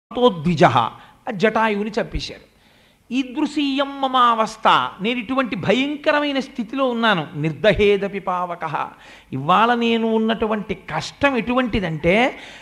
తోద్విజ జటాయువుని చంపేశారు ఈదృశీయం మమావస్థ నేను ఇటువంటి భయంకరమైన స్థితిలో ఉన్నాను నిర్దహేదపి పావక ఇవాళ నేను ఉన్నటువంటి కష్టం ఎటువంటిదంటే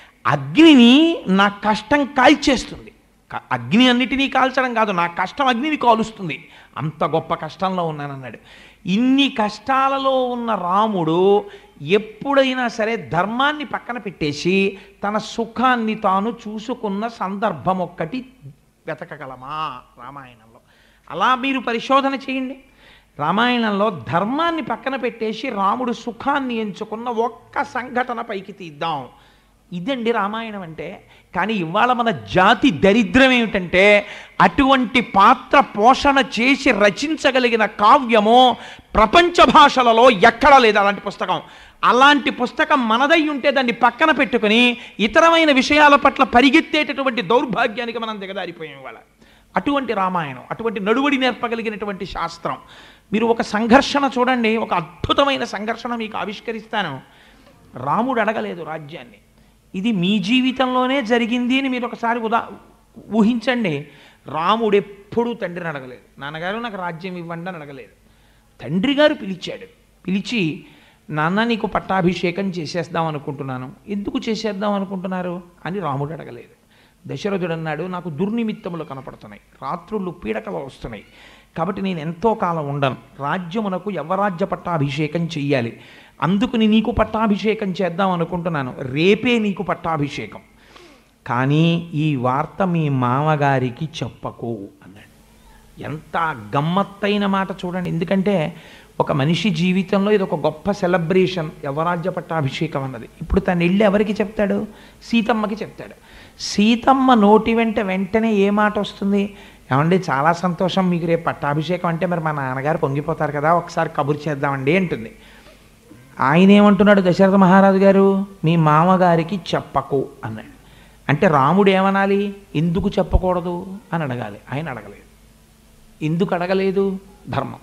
అగ్నిని నా కష్టం కాల్చేస్తుంది క- అగ్ని అన్నిటినీ కాల్చడం కాదు నా కష్టం అగ్నిని కాలుస్తుంది అంత గొప్ప కష్టంలో ఉన్నానన్నాడు ఇన్ని కష్టాలలో ఉన్న రాముడు ఎప్పుడైనా సరే ధర్మాన్ని పక్కన పెట్టేసి తన సుఖాన్ని తాను చూసుకున్న సందర్భం ఒక్కటి వెతకగలమా రామాయణంలో అలా మీరు పరిశోధన చేయండి రామాయణంలో ధర్మాన్ని పక్కన పెట్టేసి రాముడు సుఖాన్ని ఎంచుకున్న ఒక్క సంఘటన పైకి తీద్దాం ఇదండి రామాయణం అంటే కానీ ఇవాళ మన జాతి దరిద్రం ఏమిటంటే అటువంటి పాత్ర పోషణ చేసి రచించగలిగిన కావ్యము ప్రపంచ భాషలలో ఎక్కడా లేదు అలాంటి పుస్తకం అలాంటి పుస్తకం మనదై ఉంటే దాన్ని పక్కన పెట్టుకుని ఇతరమైన విషయాల పట్ల పరిగెత్తేటటువంటి దౌర్భాగ్యానికి మనం దిగదారిపోయాం ఇవాళ అటువంటి రామాయణం అటువంటి నడువడి నేర్పగలిగినటువంటి శాస్త్రం మీరు ఒక సంఘర్షణ చూడండి ఒక అద్భుతమైన సంఘర్షణ మీకు ఆవిష్కరిస్తాను రాముడు అడగలేదు రాజ్యాన్ని ఇది మీ జీవితంలోనే జరిగింది అని మీరు ఒకసారి ఉదా ఊహించండి రాముడు ఎప్పుడూ తండ్రిని అడగలేదు నాన్నగారు నాకు రాజ్యం ఇవ్వండి అని అడగలేదు తండ్రి గారు పిలిచాడు పిలిచి నాన్న నీకు పట్టాభిషేకం చేసేద్దాం అనుకుంటున్నాను ఎందుకు చేసేద్దాం అనుకుంటున్నారు అని రాముడు అడగలేదు దశరథుడు అన్నాడు నాకు దుర్నిమిత్తములు కనపడుతున్నాయి రాత్రులు పీడకలు వస్తున్నాయి కాబట్టి నేను ఎంతో కాలం ఉండను రాజ్యమునకు యవరాజ్య పట్టాభిషేకం చెయ్యాలి అందుకుని నీకు పట్టాభిషేకం చేద్దాం అనుకుంటున్నాను రేపే నీకు పట్టాభిషేకం కానీ ఈ వార్త మీ మామగారికి చెప్పకు అన్నాడు ఎంత గమ్మత్తైన మాట చూడండి ఎందుకంటే ఒక మనిషి జీవితంలో ఇది ఒక గొప్ప సెలబ్రేషన్ యవరాజ్య పట్టాభిషేకం అన్నది ఇప్పుడు తను వెళ్ళి ఎవరికి చెప్తాడు సీతమ్మకి చెప్తాడు సీతమ్మ నోటి వెంట వెంటనే ఏ మాట వస్తుంది ఏమండి చాలా సంతోషం మీకు రేపు పట్టాభిషేకం అంటే మరి మా నాన్నగారు పొంగిపోతారు కదా ఒకసారి కబురు చేద్దామండి అంటుంది ఆయన ఏమంటున్నాడు దశరథ మహారాజు గారు మీ మామగారికి చెప్పకు అన్నాడు అంటే రాముడు ఏమనాలి ఎందుకు చెప్పకూడదు అని అడగాలి ఆయన అడగలేదు ఎందుకు అడగలేదు ధర్మం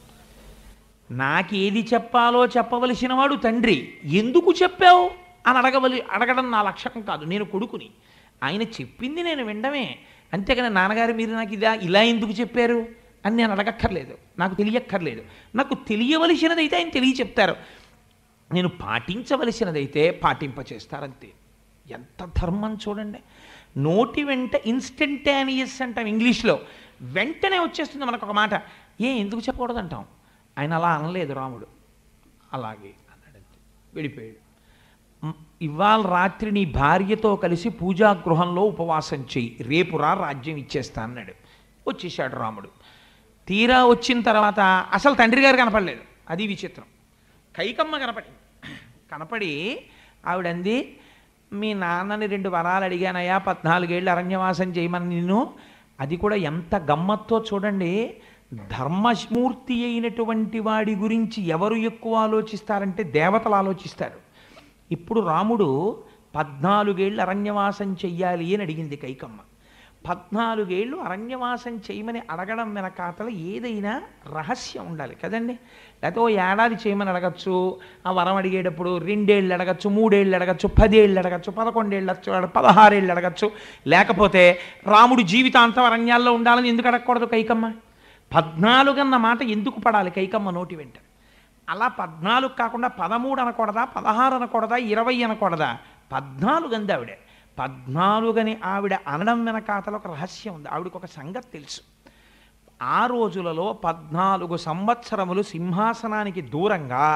నాకు ఏది చెప్పాలో చెప్పవలసిన వాడు తండ్రి ఎందుకు చెప్పావు అని అడగవలి అడగడం నా లక్ష్యం కాదు నేను కొడుకుని ఆయన చెప్పింది నేను వినడమే అంతేకాని నాన్నగారు మీరు నాకు ఇదా ఇలా ఎందుకు చెప్పారు అని నేను అడగక్కర్లేదు నాకు తెలియక్కర్లేదు నాకు తెలియవలసినదైతే ఆయన తెలియ చెప్తారు నేను పాటించవలసినదైతే పాటింప చేస్తారంతే ఎంత ధర్మం చూడండి నోటి వెంట ఇన్స్టంటానియస్ అంటాం ఇంగ్లీష్లో వెంటనే వచ్చేస్తుంది మనకు ఒక మాట ఏ ఎందుకు చెప్పకూడదు అంటాం ఆయన అలా అనలేదు రాముడు అలాగే అన్నాడు అంతే. వెళ్ళిపోయాడు మ్, ఇవాళ రాత్రి నీ భార్యతో కలిసి పూజా గృహంలో ఉపవాసం చెయ్యి రేపు రా రాజ్యం ఇచ్చేస్తా అన్నాడు వచ్చేసాడు రాముడు తీరా వచ్చిన తర్వాత అసలు తండ్రి గారు కనపడలేదు అది విచిత్రం కైకమ్మ కనపడింది కనపడి ఆవిడంది మీ నాన్నని రెండు వరాలు అడిగానయ్యా పద్నాలుగేళ్ళు అరణ్యవాసం చేయమని నిన్ను అది కూడా ఎంత గమ్మత్తో చూడండి ధర్మమూర్తి అయినటువంటి వాడి గురించి ఎవరు ఎక్కువ ఆలోచిస్తారంటే దేవతలు ఆలోచిస్తారు ఇప్పుడు రాముడు పద్నాలుగేళ్ళు అరణ్యవాసం చెయ్యాలి అని అడిగింది కైకమ్మ పద్నాలుగేళ్ళు అరణ్యవాసం చేయమని అడగడం వెనకాతల ఏదైనా రహస్యం ఉండాలి కదండి లేకపోతే ఓ ఏడాది చేయమని అడగచ్చు ఆ వరం అడిగేటప్పుడు రెండేళ్ళు అడగచ్చు మూడేళ్ళు అడగచ్చు పదేళ్ళు అడగచ్చు పదకొండేళ్ళు అడగచ్చు పదహారేళ్ళు అడగచ్చు లేకపోతే రాముడు జీవితాంతం అరణ్యాల్లో ఉండాలని ఎందుకు అడగకూడదు కైకమ్మ పద్నాలుగు అన్న మాట ఎందుకు పడాలి కైకమ్మ నోటి వెంట అలా పద్నాలుగు కాకుండా పదమూడు అనకూడదా పదహారు అనకూడదా ఇరవై అనకూడదా పద్నాలుగు అంది ఆవిడ పద్నాలుగని ఆవిడ అనడం వెనకాతల ఒక రహస్యం ఉంది ఆవిడకి ఒక సంగతి తెలుసు ఆ రోజులలో పద్నాలుగు సంవత్సరములు సింహాసనానికి దూరంగా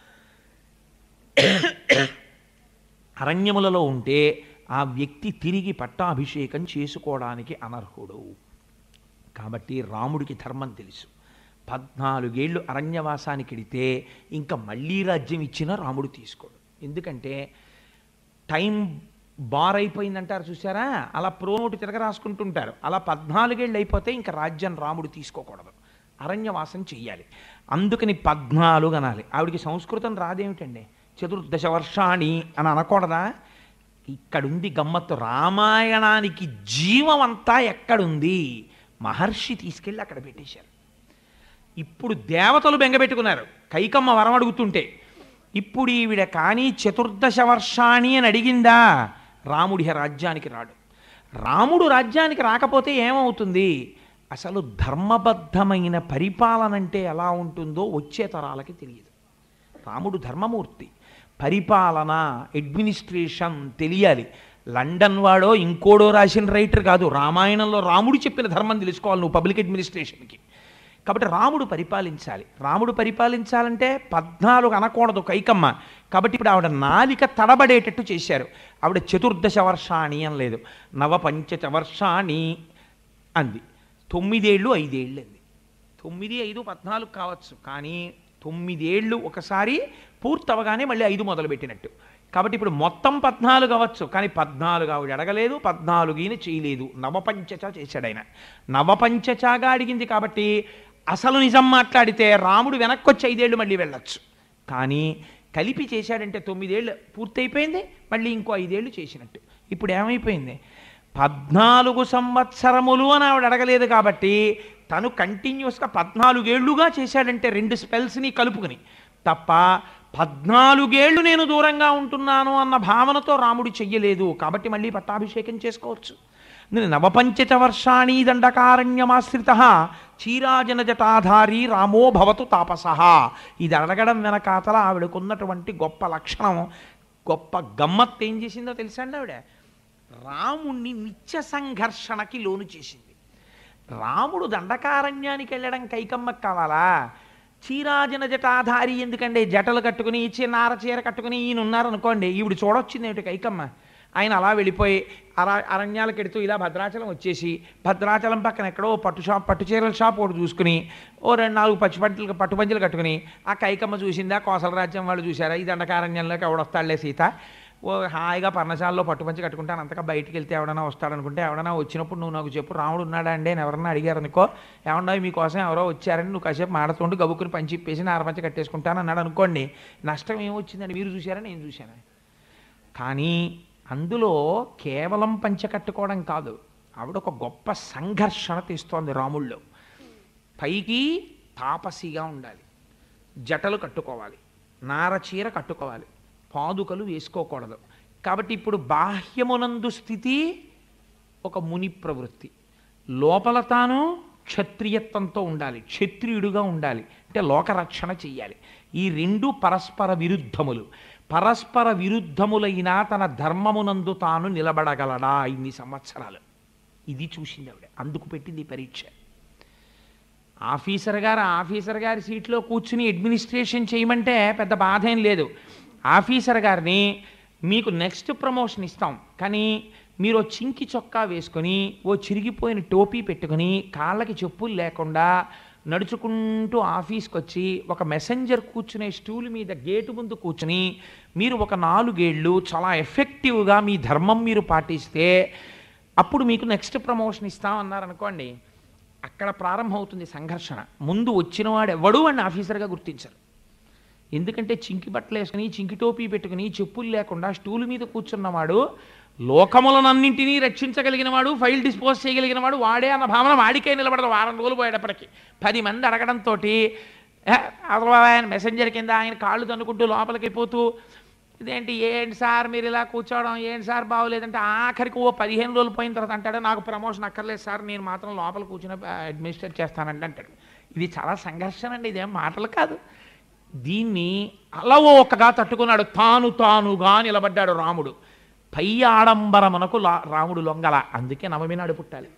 అరణ్యములలో ఉంటే ఆ వ్యక్తి తిరిగి పట్టాభిషేకం చేసుకోవడానికి అనర్హుడు కాబట్టి రాముడికి ధర్మం తెలుసు పద్నాలుగేళ్ళు అరణ్యవాసానికి వెడితే ఇంకా మళ్ళీ రాజ్యం ఇచ్చినా రాముడు తీసుకోడు ఎందుకంటే టైం బార్ అయిపోయిందంటారు చూసారా అలా ప్రోనోటు తిరగ రాసుకుంటుంటారు అలా పద్నాలుగేళ్ళు అయిపోతే ఇంకా రాజ్యం రాముడు తీసుకోకూడదు అరణ్యవాసం చెయ్యాలి అందుకని పద్నాలుగు అనాలి ఆవిడికి సంస్కృతం రాదేమిటండి చతుర్దశ వర్షాణి అని అనకూడదా ఇక్కడుంది గమ్మత్తు రామాయణానికి జీవం అంతా ఎక్కడుంది మహర్షి తీసుకెళ్ళి అక్కడ పెట్టేశారు ఇప్పుడు దేవతలు బెంగపెట్టుకున్నారు కైకమ్మ వరం అడుగుతుంటే ఇప్పుడు ఈవిడ కానీ చతుర్దశ వర్షాణి అని అడిగిందా రాముడి రాజ్యానికి రాడు రాముడు రాజ్యానికి రాకపోతే ఏమవుతుంది అసలు ధర్మబద్ధమైన పరిపాలన అంటే ఎలా ఉంటుందో వచ్చే తరాలకి తెలియదు రాముడు ధర్మమూర్తి పరిపాలన అడ్మినిస్ట్రేషన్ తెలియాలి లండన్ వాడో ఇంకోడో రాసిన రైటర్ కాదు రామాయణంలో రాముడు చెప్పిన ధర్మం తెలుసుకోవాలి నువ్వు పబ్లిక్ అడ్మినిస్ట్రేషన్కి కాబట్టి రాముడు పరిపాలించాలి రాముడు పరిపాలించాలంటే పద్నాలుగు అనకూడదు కైకమ్మ కాబట్టి ఇప్పుడు ఆవిడ నాలిక తడబడేటట్టు చేశారు ఆవిడ చతుర్దశ వర్షాణి అని లేదు నవపంచచ వర్షాణి అంది తొమ్మిదేళ్ళు ఐదేళ్ళు అంది తొమ్మిది ఐదు పద్నాలుగు కావచ్చు కానీ తొమ్మిదేళ్ళు ఒకసారి పూర్తవగానే మళ్ళీ ఐదు మొదలుపెట్టినట్టు కాబట్టి ఇప్పుడు మొత్తం పద్నాలుగు అవ్వచ్చు కానీ పద్నాలుగు ఆవిడ అడగలేదు పద్నాలుగు ఈయన చేయలేదు నవపంచచ చేశాడు ఆయన నవపంచచగా అడిగింది కాబట్టి అసలు నిజం మాట్లాడితే రాముడు వెనక్కి వచ్చి ఐదేళ్ళు మళ్ళీ వెళ్ళొచ్చు కానీ కలిపి చేశాడంటే తొమ్మిదేళ్ళు పూర్తయిపోయింది మళ్ళీ ఇంకో ఐదేళ్ళు చేసినట్టు ఇప్పుడు ఏమైపోయింది పద్నాలుగు సంవత్సరములు అని ఆవిడ అడగలేదు కాబట్టి తను కంటిన్యూస్గా పద్నాలుగేళ్లుగా చేశాడంటే రెండు స్పెల్స్ని కలుపుకుని తప్ప పద్నాలుగేళ్లు నేను దూరంగా ఉంటున్నాను అన్న భావనతో రాముడు చెయ్యలేదు కాబట్టి మళ్ళీ పట్టాభిషేకం చేసుకోవచ్చు నేను నవపంచచ వర్షాణి దండకారణ్యమాశ్రిత చీరాజన జటాధారి రామో భవతు తాపస ఇది అడగడం వెనకాతల ఆవిడకున్నటువంటి గొప్ప లక్షణం గొప్ప గమ్మత్ ఏం చేసిందో తెలుసా అండి ఆవిడ రాముణ్ణి నిత్య సంఘర్షణకి లోను చేసింది రాముడు దండకారణ్యానికి వెళ్ళడం కైకమ్మకు కావాలా చీరాజన జటాధారి ఎందుకండి జటలు కట్టుకుని చిన్నార చీర కట్టుకుని ఈయన ఉన్నారనుకోండి ఈవిడ చూడొచ్చింది ఏమిటి కైకమ్మ ఆయన అలా వెళ్ళిపోయి అర అరణ్యాలకు ఎడుతూ ఇలా భద్రాచలం వచ్చేసి భద్రాచలం పక్కన ఎక్కడో పట్టు షాప్ పట్టు చీరల షాప్ ఒకటి చూసుకుని ఓ రెండు నాలుగు పచ్చి పంటలు పట్టు పంచలు కట్టుకుని ఆ కైకమ్మ చూసిందా కోసల రాజ్యం వాళ్ళు చూసారా ఈ దండకారణ్యంలోకి ఎవడొస్తాడులే సీత ఓ హాయిగా పర్ణశాలలో పట్టుపంచి కట్టుకుంటాను అంతగా బయటికి వెళ్తే ఎవడన్నా వస్తాడనుకుంటే ఎవడన్నా వచ్చినప్పుడు నువ్వు నాకు చెప్పు రాముడు ఉన్నాడా అండి అని ఎవరన్నా అడిగారు అనుకో ఏమన్నా మీకోసం ఎవరో వచ్చారని నువ్వు కాసేపు మాడుతుండి గబుక్కుని పంచి ఇప్పేసి నారపంచి కట్టేసుకుంటాను అన్నాడు అనుకోండి నష్టం ఏమొచ్చిందని మీరు చూసారా నేను చూశాను కానీ అందులో కేవలం పంచె కట్టుకోవడం కాదు ఆవిడ ఒక గొప్ప సంఘర్షణ తీస్తోంది రాముల్లో పైకి తాపసిగా ఉండాలి జటలు కట్టుకోవాలి నారచీర కట్టుకోవాలి పాదుకలు వేసుకోకూడదు కాబట్టి ఇప్పుడు బాహ్యమునందు స్థితి ఒక ముని ప్రవృత్తి లోపల తాను క్షత్రియత్వంతో ఉండాలి క్షత్రియుడుగా ఉండాలి అంటే లోకరక్షణ చెయ్యాలి ఈ రెండు పరస్పర విరుద్ధములు పరస్పర విరుద్ధములైన తన ధర్మమునందు తాను నిలబడగలడా ఇన్ని సంవత్సరాలు ఇది చూసింది ఆవిడ అందుకు పెట్టింది ఈ పరీక్ష ఆఫీసర్ గారు ఆఫీసర్ గారి సీట్లో కూర్చుని అడ్మినిస్ట్రేషన్ చేయమంటే పెద్ద బాధ ఏం లేదు ఆఫీసర్ గారిని మీకు నెక్స్ట్ ప్రమోషన్ ఇస్తాం కానీ మీరు ఓ చింకి చొక్కా వేసుకొని ఓ చిరిగిపోయిన టోపీ పెట్టుకొని కాళ్ళకి చెప్పులు లేకుండా నడుచుకుంటూ ఆఫీస్కి వచ్చి ఒక మెసెంజర్ కూర్చునే స్టూల్ మీద గేటు ముందు కూర్చుని మీరు ఒక నాలుగేళ్ళు చాలా ఎఫెక్టివ్గా మీ ధర్మం మీరు పాటిస్తే అప్పుడు మీకు నెక్స్ట్ ప్రమోషన్ ఇస్తామన్నారనుకోండి అక్కడ ప్రారంభమవుతుంది సంఘర్షణ ముందు వచ్చినవాడు ఎవడు అని ఆఫీసర్గా గుర్తించరు ఎందుకంటే చింకి బట్టలు వేసుకుని చింకి టోపీ పెట్టుకుని చెప్పులు లేకుండా స్టూల్ మీద కూర్చున్నవాడు లోకములనన్నింటినీ రక్షించగలిగిన వాడు ఫైల్ డిస్పోజ్ చేయగలిగిన వాడు వాడే అన్న భావన వాడికే నిలబడదు వారం రోజులు పోయేటప్పటికి పది మంది అడగడంతో అసలు ఆయన మెసెంజర్ కింద ఆయన కాళ్ళు తన్నుకుంటూ లోపలికి పోతూ ఇదేంటి ఏంటి సార్ మీరు ఇలా కూర్చోవడం ఏంటి సార్ బాగోలేదంటే ఆఖరికి ఓ పదిహేను రోజులు పోయిన తర్వాత అంటాడు నాకు ప్రమోషన్ అక్కర్లేదు సార్ నేను మాత్రం లోపల కూర్చుని అడ్మినిస్ట్రేట్ చేస్తానంటే అంటాడు ఇది చాలా సంఘర్షణ అండి ఇదేం మాటలు కాదు దీన్ని అలవో ఒక్కగా తట్టుకున్నాడు తాను తానుగా నిలబడ్డాడు రాముడు పై ఆడంబరమునకు లా- రాముడు లొంగల అందుకే నవమి నాడు పుట్టాలి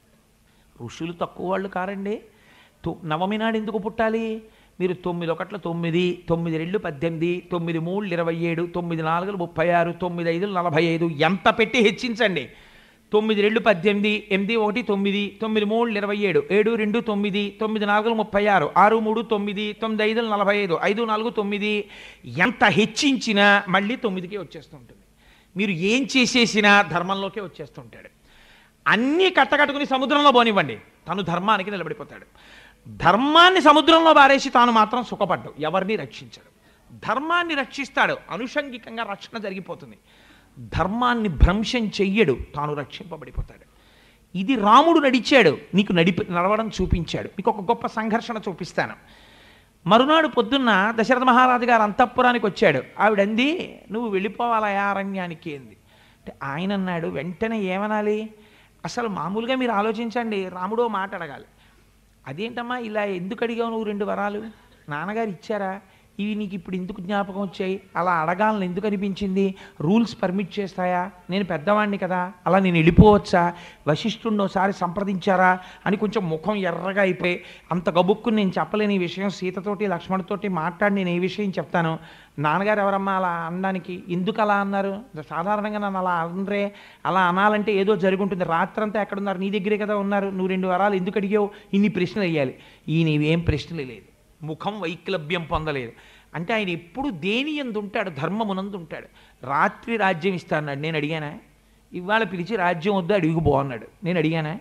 ఋషులు తక్కువ వాళ్ళు కారండి తొ- నవమి నాడు ఎందుకు పుట్టాలి మీరు తొమ్మిది ఒకట్ల తొమ్మిది తొమ్మిది రెండు పద్దెనిమిది తొమ్మిది మూడు ఇరవై ఏడు తొమ్మిది నాలుగులు ముప్పై ఆరు తొమ్మిది ఐదులు నలభై ఐదు ఎంత పెట్టి హెచ్చించండి తొమ్మిది రెండు పద్దెనిమిది ఎనిమిది ఒకటి తొమ్మిది తొమ్మిది మూడు ఇరవై ఏడు ఏడు రెండు తొమ్మిది తొమ్మిది నాలుగులు ముప్పై ఆరు ఆరు మూడు తొమ్మిది తొమ్మిది ఐదులు నలభై ఐదు ఐదు నాలుగు తొమ్మిది ఎంత హెచ్చించినా మళ్ళీ తొమ్మిదికే వచ్చేస్తుంటుంది మీరు ఏం చేసేసినా ధర్మంలోకే వచ్చేస్తుంటాడు అన్నీ కట్టకట్టుకుని సముద్రంలో పోనివ్వండి తను ధర్మానికి నిలబడిపోతాడు ధర్మాన్ని సముద్రంలో బారేసి తాను మాత్రం సుఖపడ్డు ఎవరిని రక్షించడు ధర్మాన్ని రక్షిస్తాడు అనుషంగికంగా రక్షణ జరిగిపోతుంది ధర్మాన్ని భ్రంశం చెయ్యడు తాను రక్షింపబడిపోతాడు ఇది రాముడు నడిచాడు నీకు నడిపి నడవడం చూపించాడు మీకు ఒక గొప్ప సంఘర్షణ చూపిస్తాను మరునాడు పొద్దున్న దశరథ మహారాజు గారు అంతఃపురానికి వచ్చాడు ఆవిడంది నువ్వు వెళ్ళిపోవాలా ఆ అరణ్యానికి అంది అంటే ఆయన అన్నాడు వెంటనే ఏమనాలి అసలు మామూలుగా మీరు ఆలోచించండి రాముడో మాట అడగాలి అదేంటమ్మా ఇలా ఎందుకు అడిగావు నువ్వు రెండు వరాలు నాన్నగారు ఇచ్చారా ఇవి నీకు ఇప్పుడు ఎందుకు జ్ఞాపకం వచ్చాయి అలా అడగాలని ఎందుకు అనిపించింది రూల్స్ పర్మిట్ చేస్తాయా నేను పెద్దవాడిని కదా అలా నేను వెళ్ళిపోవచ్చా వశిష్ఠుడిని ఒకసారి సంప్రదించారా అని కొంచెం ముఖం ఎర్రగా అయిపోయి అంత గబుక్కుని నేను చెప్పలేని ఈ విషయం సీతతోటి లక్ష్మణ్తోటి మాట్లాడి నేను ఏ విషయం చెప్తాను నాన్నగారు ఎవరమ్మా అలా అనడానికి ఎందుకు అలా అన్నారు సాధారణంగా నన్ను అలా అనరే అలా అనాలంటే ఏదో జరుగుంటుంది రాత్రంతా ఎక్కడున్నారు నీ దగ్గరే కదా ఉన్నారు నువ్వు రెండు వరాలు ఎందుకు అడిగావు ఇన్ని ప్రశ్నలు వేయాలి ఈయన ఇవేం ప్రశ్నలు లేదు ముఖం వైక్లభ్యం పొందలేదు అంటే ఆయన ఎప్పుడు దేని ఎందు ఉంటాడు ధర్మమునందు ఉంటాడు రాత్రి రాజ్యం ఇస్తాన్నాడు నేను అడిగానా ఇవాళ పిలిచి రాజ్యం వద్దు అడిగికి బాగున్నాడు నేను అడిగానా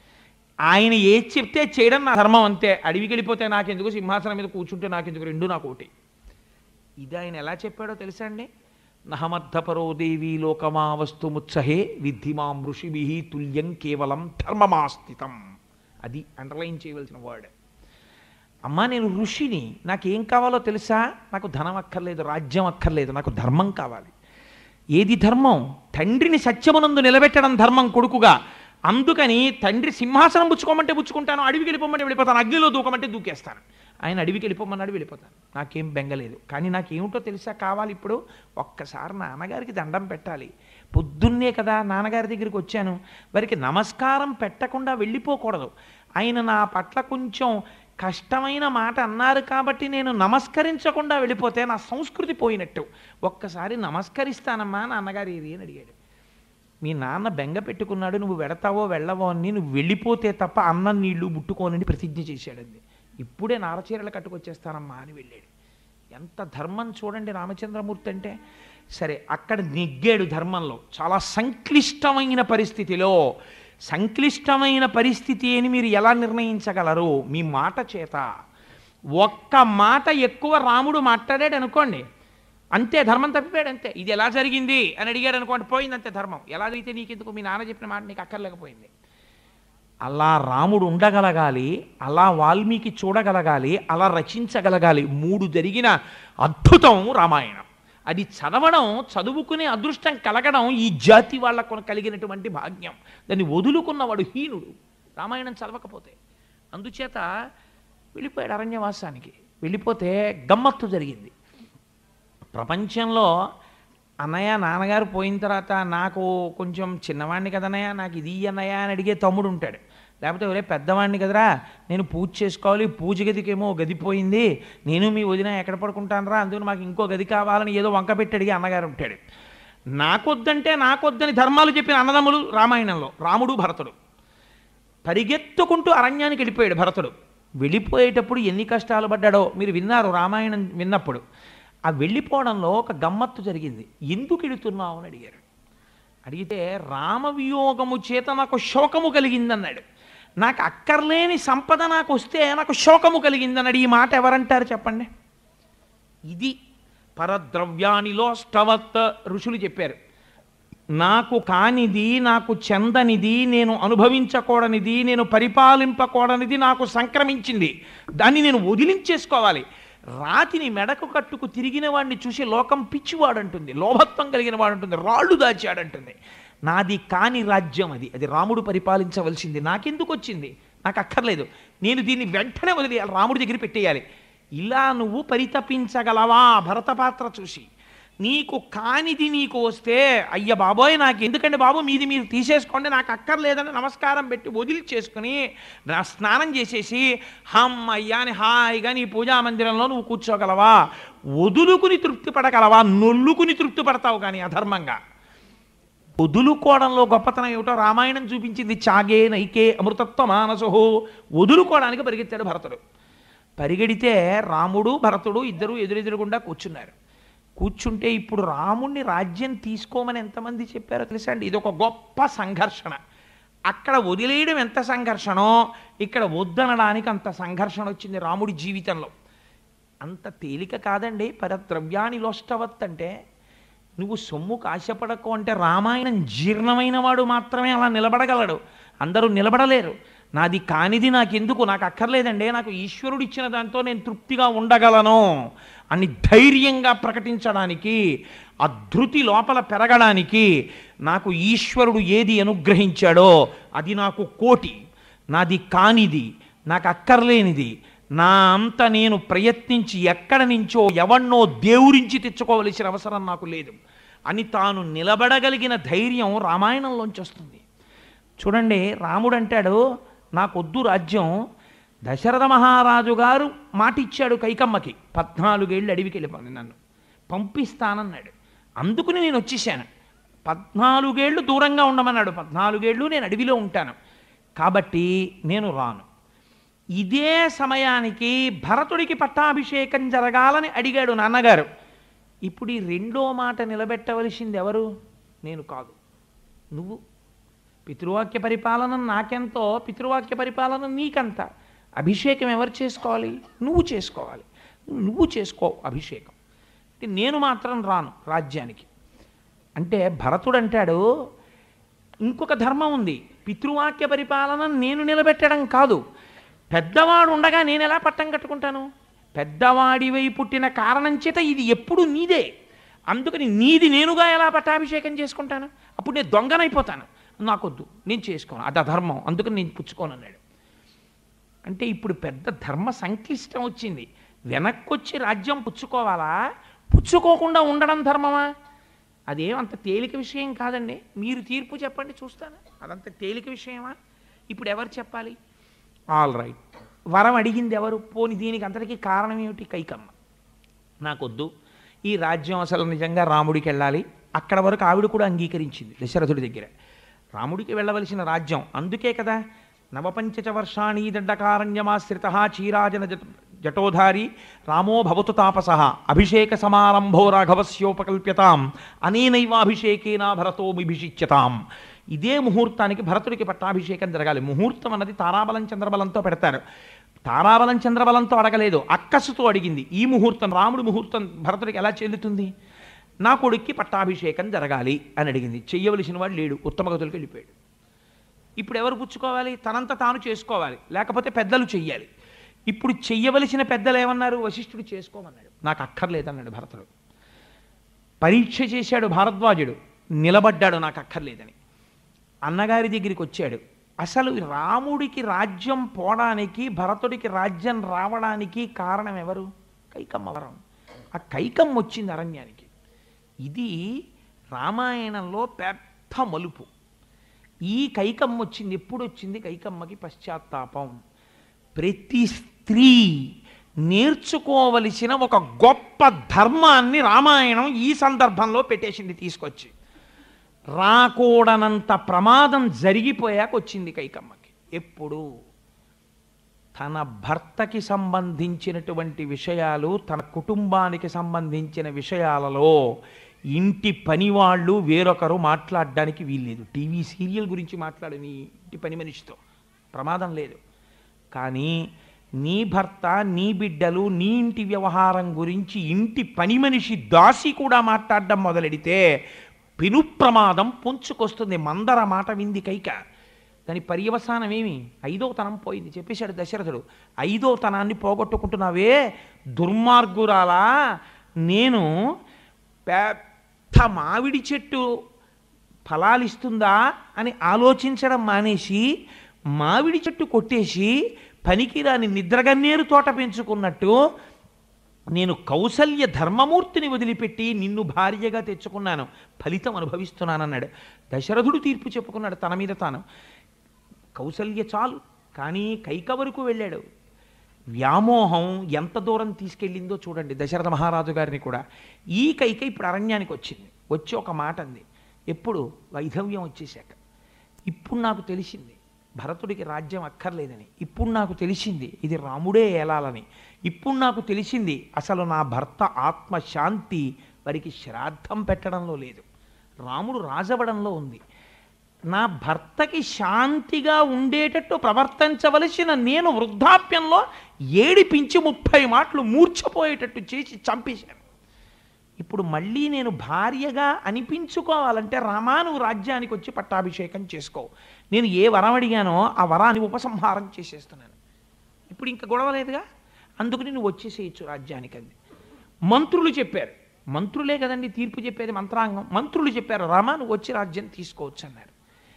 ఆయన ఏది చెప్తే చేయడం నా ధర్మం అంతే అడవికి వెళ్ళిపోతే నాకెందుకు సింహాసనం మీద కూర్చుంటే నాకెందుకు రెండు నాకు ఒకటి ఇది ఆయన ఎలా చెప్పాడో తెలుసా అండి నహమర్థపరో దేవి లోకమా వస్తు ముత్సహే విద్ధిమాం ఋషిభి తుల్యం కేవలం ధర్మమాస్థితం అది అండర్లైన్ చేయవలసిన వర్డ్ అమ్మా నేను ఋషిని నాకేం కావాలో తెలుసా నాకు ధనం అక్కర్లేదు రాజ్యం అక్కర్లేదు నాకు ధర్మం కావాలి ఏది ధర్మం తండ్రిని సత్యమునందు నిలబెట్టడం ధర్మం కొడుకుగా అందుకని తండ్రి సింహాసనం పుచ్చుకోమంటే పుచ్చుకుంటాను అడవికి వెళ్ళిపోమంటే వెళ్ళిపోతాను అగ్నిలో దూకమంటే దూకేస్తాను ఆయన అడవికి వెళ్ళిపోమన్నాడు వెళ్ళిపోతాను నాకేం బెంగలేదు కానీ నాకేమిటో తెలుసా కావాలి ఇప్పుడు ఒక్కసారి నాన్నగారికి దండం పెట్టాలి పొద్దున్నే కదా నాన్నగారి దగ్గరికి వచ్చాను వారికి నమస్కారం పెట్టకుండా వెళ్ళిపోకూడదు ఆయన నా పట్ల కొంచెం కష్టమైన మాట అన్నారు కాబట్టి నేను నమస్కరించకుండా వెళ్ళిపోతే నా సంస్కృతి పోయినట్టు ఒక్కసారి నమస్కరిస్తానమ్మా నాన్నగారు ఏది అని అడిగాడు మీ నాన్న బెంగ పెట్టుకున్నాడు నువ్వు వెడతావో వెళ్ళవో అని నువ్వు వెళ్ళిపోతే తప్ప అన్నం నీళ్లు ముట్టుకోనని ప్రతిజ్ఞ చేశాడండి ఇప్పుడే నారచీరలు కట్టుకొచ్చేస్తానమ్మా అని వెళ్ళాడు ఎంత ధర్మం చూడండి రామచంద్రమూర్తి అంటే సరే అక్కడ నెగ్గాడు ధర్మంలో చాలా సంక్లిష్టమైన పరిస్థితిలో సంక్లిష్టమైన పరిస్థితి అని మీరు ఎలా నిర్ణయించగలరు మీ మాట చేత ఒక్క మాట ఎక్కువ రాముడు మాట్లాడాడు అనుకోండి అంతే ధర్మం తప్పిపోయాడు అంతే ఇది ఎలా జరిగింది అని అడిగాడు అనుకోండి పోయింది అంతే ధర్మం ఎలా అయితే నీకెందుకు మీ నాన్న చెప్పిన మాట నీకు అక్కర్లేకపోయింది అలా రాముడు ఉండగలగాలి అలా వాల్మీకి చూడగలగాలి అలా రచించగలగాలి మూడు జరిగిన అద్భుతం రామాయణం అది చదవడం చదువుకునే అదృష్టం కలగడం ఈ జాతి వాళ్ళకు కలిగినటువంటి భాగ్యం దాన్ని వదులుకున్నవాడు హీనుడు రామాయణం చదవకపోతే అందుచేత వెళ్ళిపోయాడు అరణ్యవాసానికి వెళ్ళిపోతే గమ్మత్తు జరిగింది ప్రపంచంలో అన్నయ్య నాన్నగారు పోయిన తర్వాత నాకు కొంచెం చిన్నవాడిని కదన్నయ్య నాకు ఇది అన్నయ్య అని అడిగే తమ్ముడు ఉంటాడు లేకపోతే ఒరే పెద్దవాడిని కదరా నేను పూజ చేసుకోవాలి పూజ గదికేమో గది పోయింది నేను మీ వదిన ఎక్కడ పడుకుంటానరా అందుకని మాకు ఇంకో గది కావాలని ఏదో వంక పెట్టి అడిగి అన్నగారు ఉంటాడు నాకొద్దంటే నాకొద్దని ధర్మాలు చెప్పిన అన్నదమ్ములు రామాయణంలో రాముడు భరతుడు పరిగెత్తుకుంటూ అరణ్యానికి వెళ్ళిపోయాడు భరతుడు వెళ్ళిపోయేటప్పుడు ఎన్ని కష్టాలు పడ్డాడో మీరు విన్నారు రామాయణం విన్నప్పుడు ఆ వెళ్ళిపోవడంలో ఒక గమ్మత్తు జరిగింది ఎందుకు వెళుతున్నావు అని అడిగారు అడిగితే రామవియోగము చేత నాకు శోకము కలిగిందన్నాడు నాకు అక్కర్లేని సంపద నాకు వస్తే నాకు శోకము కలిగిందన్నాడు ఈ మాట ఎవరంటారు చెప్పండి ఇది పరద్రవ్యానిలో స్టవత్ ఋషులు చెప్పారు నాకు కానిది నాకు చెందనిది నేను అనుభవించకూడనిది నేను పరిపాలింపకూడనిది నాకు సంక్రమించింది దాన్ని నేను వదిలించేసుకోవాలి రాతిని మెడకు కట్టుకు తిరిగిన వాడిని చూసి లోకం పిచ్చివాడంటుంది లోభత్వం కలిగిన వాడంటుంది రాళ్ళు దాచాడంటుంది నాది కాని రాజ్యం అది అది రాముడు పరిపాలించవలసింది నాకెందుకు వచ్చింది నాకు అక్కర్లేదు నేను దీన్ని వెంటనే వదిలేయాలి రాముడి దగ్గర పెట్టేయాలి ఇలా నువ్వు పరితపించగలవా భరత పాత్ర చూసి నీకు కానిది నీకు వస్తే అయ్య బాబోయ్ నాకు ఎందుకంటే బాబు మీది మీరు తీసేసుకోండి నాకు అక్కర్లేదని నమస్కారం పెట్టి వదిలి చేసుకుని నా స్నానం చేసేసి హమ్ అయ్యా అని హాయిగా నీ పూజా మందిరంలో నువ్వు కూర్చోగలవా వదులుకుని తృప్తి పడగలవా నొల్లుకుని తృప్తి పడతావు కానీ అధర్మంగా వదులుకోవడంలో గొప్పతనం ఏమిటో రామాయణం చూపించింది చాగే నైకే అమృతత్వ మానసు వదులుకోవడానికి పరిగెత్తాడు భరతుడు పరిగెడితే రాముడు భరతుడు ఇద్దరు ఎదురెదురుగుండా కూర్చున్నారు కూర్చుంటే ఇప్పుడు రాముణ్ణి రాజ్యం తీసుకోమని ఎంతమంది చెప్పారో తెలుసా అండి ఇది ఒక గొప్ప సంఘర్షణ అక్కడ వదిలేయడం ఎంత సంఘర్షణో ఇక్కడ వద్దనడానికి అంత సంఘర్షణ వచ్చింది రాముడి జీవితంలో అంత తేలిక కాదండి పరద్రవ్యాని లోష్టవత్ అంటే నువ్వు సొమ్ముకు ఆశపడకు అంటే రామాయణం జీర్ణమైన వాడు మాత్రమే అలా నిలబడగలడు అందరూ నిలబడలేరు నాది కానిది నాకెందుకు నాకు అక్కర్లేదండి నాకు ఈశ్వరుడు ఇచ్చిన దాంతో నేను తృప్తిగా ఉండగలను అని ధైర్యంగా ప్రకటించడానికి ఆ ధృతి లోపల పెరగడానికి నాకు ఈశ్వరుడు ఏది అనుగ్రహించాడో అది నాకు కోటి నాది కానిది నాకు అక్కర్లేనిది నా అంత నేను ప్రయత్నించి ఎక్కడ నుంచో ఎవన్నో దేవురించి తెచ్చుకోవలసిన అవసరం నాకు లేదు అని తాను నిలబడగలిగిన ధైర్యం రామాయణంలోంచి వస్తుంది చూడండి రాముడు అంటాడు నాకొద్దు రాజ్యం దశరథ మహారాజు గారు మాటిచ్చాడు కైకమ్మకి పద్నాలుగేళ్ళు అడవికి వెళ్ళిపోయింది నన్ను పంపిస్తానన్నాడు అందుకుని నేను వచ్చేసాను పద్నాలుగేళ్ళు దూరంగా ఉండమన్నాడు పద్నాలుగేళ్ళు నేను అడవిలో ఉంటాను కాబట్టి నేను రాను ఇదే సమయానికి భరతుడికి పట్టాభిషేకం జరగాలని అడిగాడు నాన్నగారు ఇప్పుడు ఈ రెండో మాట నిలబెట్టవలసింది ఎవరు నేను కాదు నువ్వు పితృవాక్య పరిపాలన నాకెంతో పితృవాక్య పరిపాలన నీకంత అభిషేకం ఎవరు చేసుకోవాలి నువ్వు చేసుకోవాలి నువ్వు చేసుకో అభిషేకం అంటే నేను మాత్రం రాను రాజ్యానికి అంటే భరతుడు అంటాడు ఇంకొక ధర్మం ఉంది పితృవాక్య పరిపాలన నేను నిలబెట్టడం కాదు పెద్దవాడు ఉండగా నేను ఎలా పట్టం కట్టుకుంటాను పెద్దవాడివై పుట్టిన కారణం చేత ఇది ఎప్పుడు నీదే అందుకని నీది నేనుగా ఎలా పట్టాభిషేకం చేసుకుంటాను అప్పుడు నేను దొంగనైపోతాను నాకొద్దు నేను చేసుకోను అది అధర్మం అందుకని నేను పుచ్చుకోను అన్నాడు అంటే ఇప్పుడు పెద్ద ధర్మ సంక్లిష్టం వచ్చింది వెనక్కొచ్చి రాజ్యం పుచ్చుకోవాలా పుచ్చుకోకుండా ఉండడం ధర్మమా అదేం అంత తేలిక విషయం కాదండి మీరు తీర్పు చెప్పండి చూస్తాను అదంత తేలిక విషయమా ఇప్పుడు ఎవరు చెప్పాలి ఆల్ రైట్ వరం అడిగింది ఎవరు పోని దీనికి అంతటికీ కారణం ఏమిటి కైకమ్మ నాకొద్దు ఈ రాజ్యం అసలు నిజంగా రాముడికి వెళ్ళాలి అక్కడ వరకు ఆవిడ కూడా అంగీకరించింది దశరథుడి దగ్గర రాముడికి వెళ్ళవలసిన రాజ్యం అందుకే కదా నవపంచచ వర్షాణి దండకారణ్యమాశ్రిత చీరాజన జట జటోధారి రామో భవతు తాపస అభిషేక సమారంభో రాఘవస్యోపకల్ప్యతాం అనేనైవాభిషేకేన భరతో విభిషిచ్యతాం ఇదే ముహూర్తానికి భరతుడికి పట్టాభిషేకం జరగాలి ముహూర్తం అన్నది తారాబలం చంద్రబలంతో పెడతారు తారాబలం చంద్రబలంతో అడగలేదు అక్కసుతో అడిగింది ఈ ముహూర్తం రాముడి ముహూర్తం భరతుడికి ఎలా చెల్లుతుంది నా కొడుక్కి పట్టాభిషేకం జరగాలి అని అడిగింది చెయ్యవలసిన వాడు లేడు ఉత్తమగతులకు వెళ్ళిపోయాడు ఇప్పుడు ఎవరు పుచ్చుకోవాలి తనంత తాను చేసుకోవాలి లేకపోతే పెద్దలు చెయ్యాలి ఇప్పుడు చెయ్యవలసిన పెద్దలు ఏమన్నారు వశిష్ఠుడు చేసుకోమన్నాడు నాకు అక్కర్లేదన్నాడు భరతుడు పరీక్ష చేశాడు భారద్వాజుడు నిలబడ్డాడు నాకు అక్కర్లేదని అన్నగారి దగ్గరికి వచ్చాడు అసలు రాముడికి రాజ్యం పోవడానికి భరతుడికి రాజ్యం రావడానికి కారణం ఎవరు కైకమ్మ వరం ఆ కైకమ్మ వచ్చింది అరణ్యానికి ఇది రామాయణంలో పెద్ద మలుపు ఈ కైకమ్మ వచ్చింది ఎప్పుడు వచ్చింది కైకమ్మకి పశ్చాత్తాపం ప్రతి స్త్రీ నేర్చుకోవలసిన ఒక గొప్ప ధర్మాన్ని రామాయణం ఈ సందర్భంలో పెట్టేసింది తీసుకొచ్చి రాకూడనంత ప్రమాదం జరిగిపోయాక వచ్చింది కైకమ్మకి ఎప్పుడు తన భర్తకి సంబంధించినటువంటి విషయాలు తన కుటుంబానికి సంబంధించిన విషయాలలో ఇంటి పనివాళ్ళు వేరొకరు మాట్లాడడానికి వీల్లేదు టీవీ సీరియల్ గురించి మాట్లాడు నీ ఇంటి పని మనిషితో ప్రమాదం లేదు కానీ నీ భర్త నీ బిడ్డలు నీ ఇంటి వ్యవహారం గురించి ఇంటి పని మనిషి దాసి కూడా మాట్లాడడం మొదలెడితే పెను ప్రమాదం పొంచుకొస్తుంది మందర మాట వింది కైక దాని పర్యవసానం ఏమి ఐదో తనం పోయింది చెప్పేశాడు దశరథుడు ఐదో తనాన్ని పోగొట్టుకుంటున్నావే దుర్మార్గురాలా నేను పెద్ద మామిడి చెట్టు ఫలాలిస్తుందా అని ఆలోచించడం మానేసి మామిడి చెట్టు కొట్టేసి పనికిరాని నిద్రగన్నేరు తోట పెంచుకున్నట్టు నేను కౌసల్య ధర్మమూర్తిని వదిలిపెట్టి నిన్ను భార్యగా తెచ్చుకున్నాను ఫలితం అనుభవిస్తున్నానన్నాడు దశరథుడు తీర్పు చెప్పుకున్నాడు తన మీద తాను కౌసల్య చాలు కానీ కైక వరకు వెళ్ళాడు వ్యామోహం ఎంత దూరం తీసుకెళ్ళిందో చూడండి దశరథ మహారాజు గారిని కూడా ఈ కైక ఇప్పుడు అరణ్యానికి వచ్చింది వచ్చి ఒక మాట అంది ఎప్పుడు వైధవ్యం వచ్చేసాక ఇప్పుడు నాకు తెలిసింది భరతుడికి రాజ్యం అక్కర్లేదని ఇప్పుడు నాకు తెలిసింది ఇది రాముడే ఏలాలని ఇప్పుడు నాకు తెలిసింది అసలు నా భర్త ఆత్మశాంతి వారికి శ్రాద్ధం పెట్టడంలో లేదు రాముడు రాజవడంలో ఉంది నా భర్తకి శాంతిగా ఉండేటట్టు ప్రవర్తించవలసిన నేను వృద్ధాప్యంలో ఏడిపించి ముప్పై మాటలు మూర్ఛపోయేటట్టు చేసి చంపేశాను ఇప్పుడు మళ్ళీ నేను భార్యగా అనిపించుకోవాలంటే రామా నువ్వు రాజ్యానికి వచ్చి పట్టాభిషేకం చేసుకో నేను ఏ వరం అడిగానో ఆ వరాన్ని ఉపసంహారం చేసేస్తున్నాను ఇప్పుడు ఇంకా గొడవ లేదుగా అందుకని నువ్వు వచ్చేసేయచ్చు రాజ్యానికి అంది మంత్రులు చెప్పారు మంత్రులే కదండి తీర్పు చెప్పేది మంత్రాంగం మంత్రులు చెప్పారు రామా నువ్వు వచ్చి రాజ్యం తీసుకోవచ్చు అన్నారు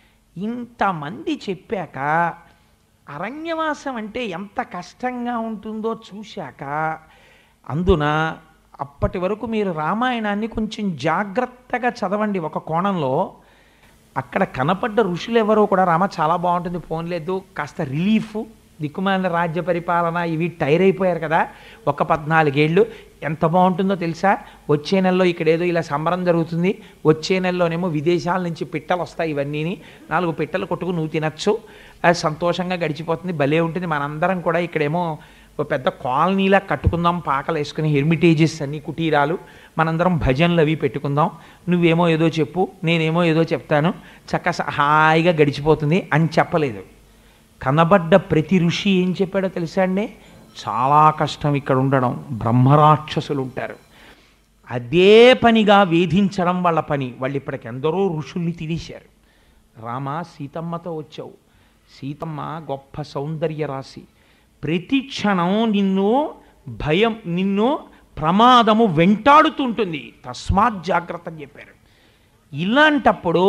ఇంతమంది చెప్పాక అరణ్యవాసం అంటే ఎంత కష్టంగా ఉంటుందో చూశాక అందున అప్పటి వరకు మీరు రామాయణాన్ని కొంచెం జాగ్రత్తగా చదవండి ఒక కోణంలో అక్కడ కనపడ్డ ఋషులు ఎవరో కూడా రామ చాలా బాగుంటుంది ఫోన్ లేదు కాస్త రిలీఫ్ దిక్కుమాలిన రాజ్య పరిపాలన ఇవి టైర్ అయిపోయారు కదా ఒక పద్నాలుగేళ్ళు ఎంత బాగుంటుందో తెలుసా వచ్చే నెలలో ఇక్కడ ఏదో ఇలా సంబరం జరుగుతుంది వచ్చే నెలలోనేమో విదేశాల నుంచి పిట్టలు వస్తాయి ఇవన్నీని నాలుగు పిట్టలు కొట్టుకు నువ్వు తినచ్చు అది సంతోషంగా గడిచిపోతుంది భలే ఉంటుంది మనందరం కూడా ఇక్కడేమో ఒక పెద్ద కాలనీలా కట్టుకుందాం పాకలు వేసుకుని హెర్మిటేజెస్ అన్ని కుటీరాలు మనందరం భజనలు అవి పెట్టుకుందాం నువ్వేమో ఏదో చెప్పు నేనేమో ఏదో చెప్తాను చక్క హాయిగా గడిచిపోతుంది అని చెప్పలేదు కనబడ్డ ప్రతి ఋషి ఏం చెప్పాడో తెలుసా అండి చాలా కష్టం ఇక్కడ ఉండడం బ్రహ్మరాక్షసులు ఉంటారు అదే పనిగా వేధించడం వాళ్ళ పని వాళ్ళు ఇప్పటికి ఎందరో ఋషుల్ని తినేశారు రామ సీతమ్మతో వచ్చావు సీతమ్మ గొప్ప సౌందర్య రాశి ప్రతి క్షణం నిన్ను భయం నిన్ను ప్రమాదము వెంటాడుతుంటుంది తస్మాత్ జాగ్రత్త అని చెప్పారు ఇలాంటప్పుడు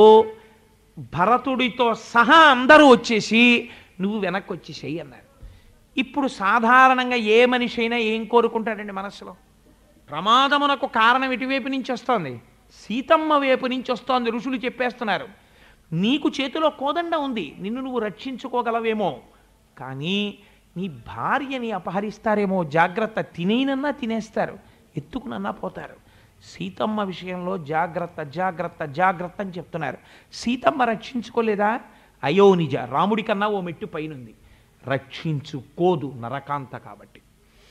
భరతుడితో సహా అందరూ వచ్చేసి నువ్వు వెనక్కి వచ్చేసేయి అన్నారు ఇప్పుడు సాధారణంగా ఏ మనిషి అయినా ఏం కోరుకుంటాడండి మనసులో ప్రమాదమునకు కారణం ఇటువైపు నుంచి వస్తోంది సీతమ్మ వైపు నుంచి వస్తోంది ఋషులు చెప్పేస్తున్నారు నీకు చేతిలో కోదండ ఉంది నిన్ను నువ్వు రక్షించుకోగలవేమో కానీ నీ భార్యని అపహరిస్తారేమో జాగ్రత్త తినేనన్నా తినేస్తారు ఎత్తుకునన్నా పోతారు సీతమ్మ విషయంలో జాగ్రత్త జాగ్రత్త జాగ్రత్త అని చెప్తున్నారు సీతమ్మ రక్షించుకోలేదా అయో నిజ రాముడి కన్నా ఓ మెట్టు పైనుంది రక్షించుకోదు నరకాంత కాబట్టి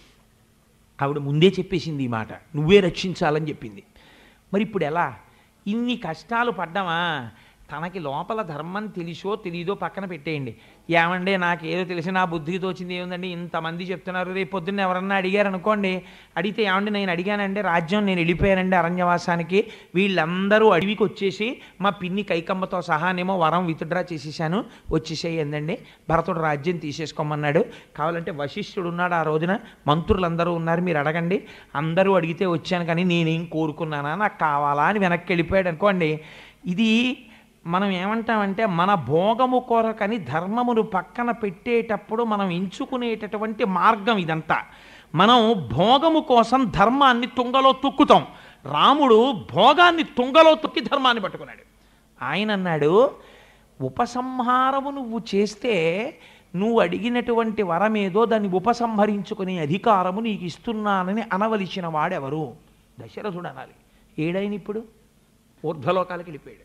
ఆవిడ ముందే చెప్పేసింది ఈ మాట నువ్వే రక్షించాలని చెప్పింది మరి ఇప్పుడు ఎలా ఇన్ని కష్టాలు పడ్డామా తనకి లోపల ధర్మం తెలిసో తెలీదో పక్కన పెట్టేయండి ఏమంటే నాకు ఏదో తెలిసి నా బుద్ధికి తోచింది ఏముందండి ఇంతమంది చెప్తున్నారు రేపు పొద్దున్న ఎవరన్నా అడిగారు అనుకోండి అడిగితే ఏమండి నేను అడిగానంటే రాజ్యం నేను వెళ్ళిపోయానండి అరణ్యవాసానికి వీళ్ళందరూ అడవికి వచ్చేసి మా పిన్ని కైకమ్మతో సహానేమో వరం విత్డ్రా చేసేసాను వచ్చేసేయండి భరతుడు రాజ్యం తీసేసుకోమన్నాడు కావాలంటే వశిష్ఠుడు ఉన్నాడు ఆ రోజున మంత్రులందరూ ఉన్నారు మీరు అడగండి అందరూ అడిగితే వచ్చాను కానీ నేనేం కోరుకున్నానా నాకు కావాలా అని వెనక్కి వెళ్ళిపోయాడు అనుకోండి ఇది మనం ఏమంటామంటే మన భోగము కొరకని ధర్మమును పక్కన పెట్టేటప్పుడు మనం ఎంచుకునేటటువంటి మార్గం ఇదంతా మనం భోగము కోసం ధర్మాన్ని తుంగలో తొక్కుతాం రాముడు భోగాన్ని తుంగలో తొక్కి ధర్మాన్ని పట్టుకున్నాడు ఆయన అన్నాడు ఉపసంహారము నువ్వు చేస్తే నువ్వు అడిగినటువంటి వరమేదో దాన్ని ఉపసంహరించుకునే అధికారము నీకు ఇస్తున్నానని అనవలసిన వాడెవరు దశరథుడు అనాలి ఏడైన ఇప్పుడు ఊర్ధ్వలోకాలకు వెళ్ళిపోయాడు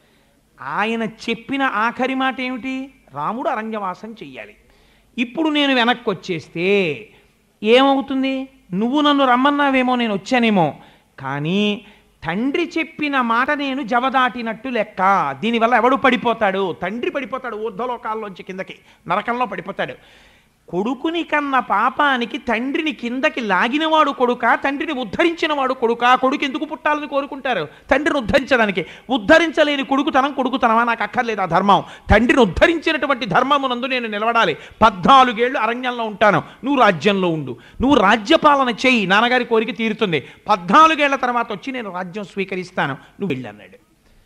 ఆయన చెప్పిన ఆఖరి మాట ఏమిటి రాముడు అరణ్యవాసం చెయ్యాలి ఇప్పుడు నేను వెనక్కి వచ్చేస్తే ఏమవుతుంది నువ్వు నన్ను రమ్మన్నావేమో నేను వచ్చానేమో కానీ తండ్రి చెప్పిన మాట నేను జవదాటినట్టు లెక్క దీనివల్ల ఎవడు పడిపోతాడు తండ్రి పడిపోతాడు ఊర్ధ్వలోకాల్లోంచి కిందకి నరకంలో పడిపోతాడు కొడుకుని కన్న పాపానికి తండ్రిని కిందకి లాగినవాడు కొడుక తండ్రిని ఉద్ధరించినవాడు కొడుక కొడుకు ఎందుకు పుట్టాలని కోరుకుంటారు తండ్రిని ఉద్ధరించడానికి ఉద్ధరించలేని కొడుకుతనం కొడుకుతనమా నాకు అక్కర్లేదు ఆ ధర్మం తండ్రిని ఉద్ధరించినటువంటి ధర్మమునందు నేను నిలబడాలి పద్నాలుగేళ్లు అరణ్యంలో ఉంటాను నువ్వు రాజ్యంలో ఉండు నువ్వు రాజ్యపాలన చెయ్యి నాన్నగారి కోరిక తీరుతుంది పద్నాలుగేళ్ల తర్వాత వచ్చి నేను రాజ్యం స్వీకరిస్తాను నువ్వు వెళ్ళన్నాడు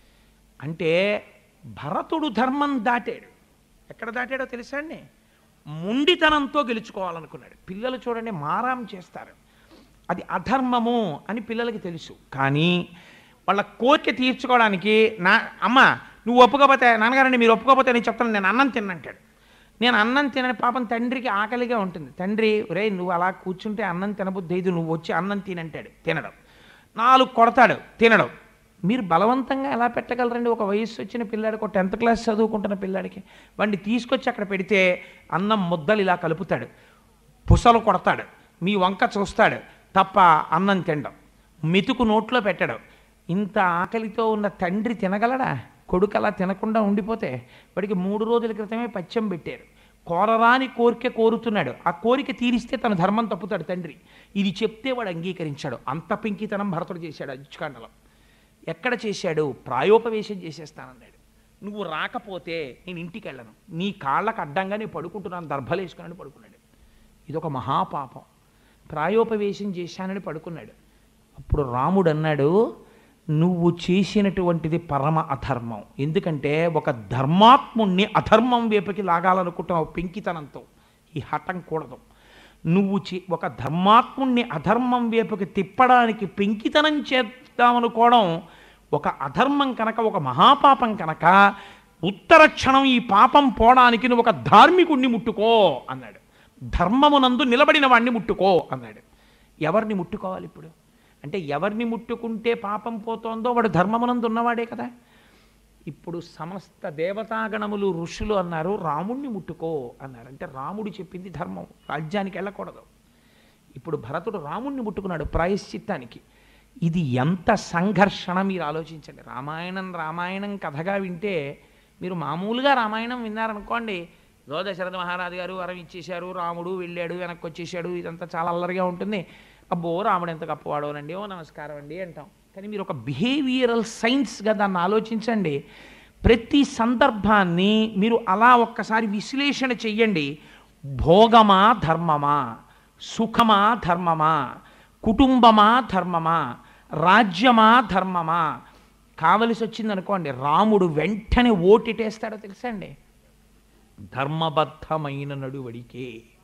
అంటే భరతుడు ధర్మం దాటాడు ఎక్కడ దాటాడో తెలుసా అండి ముండితనంతో గెలుచుకోవాలనుకున్నాడు పిల్లలు చూడండి మారాం చేస్తారు అది అధర్మము అని పిల్లలకి తెలుసు కానీ వాళ్ళ కోరిక తీర్చుకోవడానికి నా అమ్మ నువ్వు ఒప్పుకోపోతే నాన్నగారండి మీరు ఒప్పుకోపోతే నేను చెప్తాను నేను అన్నం తిన్నంటాడు నేను అన్నం తినని పాపం తండ్రికి ఆకలిగా ఉంటుంది తండ్రి రే నువ్వు అలా కూర్చుంటే అన్నం తినబుద్ధి ఇది నువ్వు వచ్చి అన్నం తినంటాడు తినడం నాలుగు కొడతాడు తినడం మీరు బలవంతంగా ఎలా పెట్టగలరండి ఒక వయస్సు వచ్చిన పిల్లాడికి ఒక టెన్త్ క్లాస్ చదువుకుంటున్న పిల్లాడికి వాడిని తీసుకొచ్చి అక్కడ పెడితే అన్నం ముద్దలు ఇలా కలుపుతాడు పుసలు కొడతాడు మీ వంక చూస్తాడు తప్ప అన్నం తినడం మెతుకు నోట్లో పెట్టడం ఇంత ఆకలితో ఉన్న తండ్రి తినగలడా కొడుకు అలా తినకుండా ఉండిపోతే వాడికి మూడు రోజుల క్రితమే పచ్చం పెట్టారు కోరరాని కోరిక కోరుతున్నాడు ఆ కోరిక తీరిస్తే తన ధర్మం తప్పుతాడు తండ్రి ఇది చెప్తే వాడు అంగీకరించాడు అంత పెంకితనం భరతుడు చేశాడు అజ్జుకాండలో ఎక్కడ చేశాడు ప్రాయోపవేశం చేసేస్తానన్నాడు నువ్వు రాకపోతే నేను ఇంటికి వెళ్ళను నీ కాళ్ళకు అడ్డంగా నేను పడుకుంటున్నాను దర్భలేసుకున్నాను పడుకున్నాడు ఇదొక మహాపాపం ప్రాయోపవేశం చేశానని పడుకున్నాడు అప్పుడు రాముడు అన్నాడు నువ్వు చేసినటువంటిది పరమ అధర్మం ఎందుకంటే ఒక ధర్మాత్ముణ్ణి అధర్మం వైపుకి లాగాలనుకుంటున్నావు పెంకితనంతో ఈ హఠం కూడదు నువ్వు చే ఒక ధర్మాత్ముణ్ణి అధర్మం వైపుకి తిప్పడానికి పెంకితనం చేద్దామనుకోవడం ఒక అధర్మం కనుక ఒక మహాపాపం కనుక ఉత్తర క్షణం ఈ పాపం పోవడానికి నువ్వు ఒక ధార్మికుణ్ణి ముట్టుకో అన్నాడు ధర్మమునందు నిలబడిన వాణ్ణి ముట్టుకో అన్నాడు ఎవరిని ముట్టుకోవాలి ఇప్పుడు అంటే ఎవరిని ముట్టుకుంటే పాపం పోతోందో వాడు ధర్మమునందు ఉన్నవాడే కదా ఇప్పుడు సమస్త దేవతాగణములు ఋషులు అన్నారు రాముణ్ణి ముట్టుకో అన్నారు అంటే రాముడు చెప్పింది ధర్మం రాజ్యానికి వెళ్ళకూడదు ఇప్పుడు భరతుడు రాముణ్ణి ముట్టుకున్నాడు ప్రాయశ్చిత్తానికి ఇది ఎంత సంఘర్షణ మీరు ఆలోచించండి రామాయణం రామాయణం కథగా వింటే మీరు మామూలుగా రామాయణం విన్నారనుకోండి ఏదో దశరథ మహారాజు గారు వరం ఇచ్చేశారు రాముడు వెళ్ళాడు వెనక్కి వచ్చేసాడు ఇదంతా చాలా అల్లరిగా ఉంటుంది అబ్బో రాముడు ఎంత గొప్పవాడోనండి ఓ నమస్కారం అండి అంటాం కానీ మీరు ఒక బిహేవియరల్ సైన్స్గా దాన్ని ఆలోచించండి ప్రతి సందర్భాన్ని మీరు అలా ఒక్కసారి విశ్లేషణ చెయ్యండి భోగమా ధర్మమా సుఖమా ధర్మమా కుటుంబమా ధర్మమా రాజ్యమా ధర్మమా కావలసి వచ్చిందనుకోండి రాముడు వెంటనే ఓటిటేస్తాడో తెలుసా అండి ధర్మబద్ధమైన నడువడికే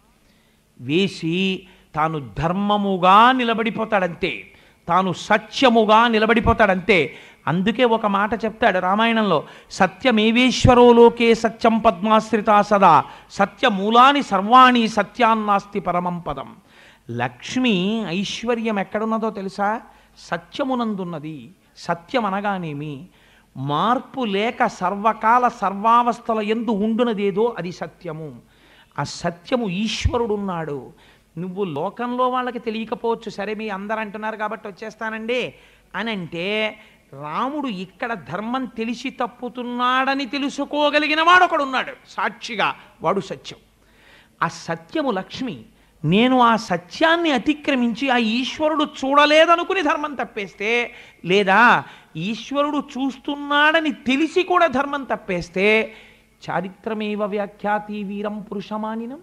వేసి తాను ధర్మముగా నిలబడిపోతాడంతే తాను సత్యముగా నిలబడిపోతాడంతే అందుకే ఒక మాట చెప్తాడు రామాయణంలో సత్యమేవేశ్వరో లోకే సత్యం పద్మాశ్రిత సదా సత్యమూలాని సర్వాణి సత్యాన్నాస్తి పరమం పదం లక్ష్మి ఐశ్వర్యం ఎక్కడున్నదో తెలుసా సత్యమునందున్నది సత్యం అనగానేమి మార్పు లేక సర్వకాల సర్వావస్థల ఎందు ఉండునదేదో అది సత్యము ఆ సత్యము ఈశ్వరుడున్నాడు నువ్వు లోకంలో వాళ్ళకి తెలియకపోవచ్చు సరే మీ అందరు అంటున్నారు కాబట్టి వచ్చేస్తానండి అని అంటే రాముడు ఇక్కడ ధర్మం తెలిసి తప్పుతున్నాడని తెలుసుకోగలిగిన వాడు ఒకడున్నాడు సాక్షిగా వాడు సత్యం ఆ సత్యము లక్ష్మి నేను ఆ సత్యాన్ని అతిక్రమించి ఆ ఈశ్వరుడు చూడలేదనుకుని ధర్మం తప్పేస్తే లేదా ఈశ్వరుడు చూస్తున్నాడని తెలిసి కూడా ధర్మం తప్పేస్తే చారిత్రమేవ వ్యాఖ్యాతి వీరం పురుషమానినం